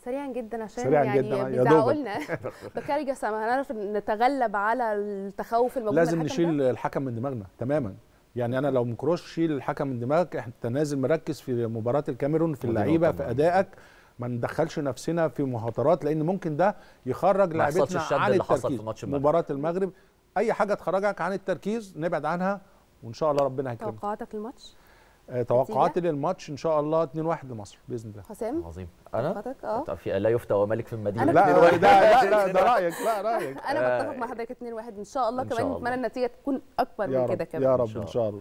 سريعا جدا عشان سريعاً يعني جداً، يا بيزعقوا دوبك. لنا بكاري جسام هنعرف نتغلب على التخوف الموجود لازم من الحكم ده؟ نشيل الحكم من دماغنا تماما يعني انا لو مكروش شيل الحكم من دماغك انت نازل مركز في مباراه الكاميرون في ودي اللعيبه نقطة في مهمة. ادائك ما ندخلش نفسنا في مهاترات لان ممكن ده يخرج ما يحصلش لعيبتنا الشد عن اللي حصل التركيز في ماتش المغرب. مباراه المغرب اي حاجه تخرجك عن التركيز نبعد عنها وان شاء الله ربنا هيكرمك توقعاتك للماتش آه، توقعاتي للماتش ان شاء الله 2-1 لمصر باذن الله حسام عظيم انا توقعاتك اه طب في لا يفتى وملك في المدينه أنا لا كنت لا لا ده رايك لا رايك انا بتفق مع حضرتك 2 1 ان شاء الله إن شاء كمان الله. نتمنى النتيجه تكون اكبر يا من كده رب كمان يا إن رب شاء ان شاء الله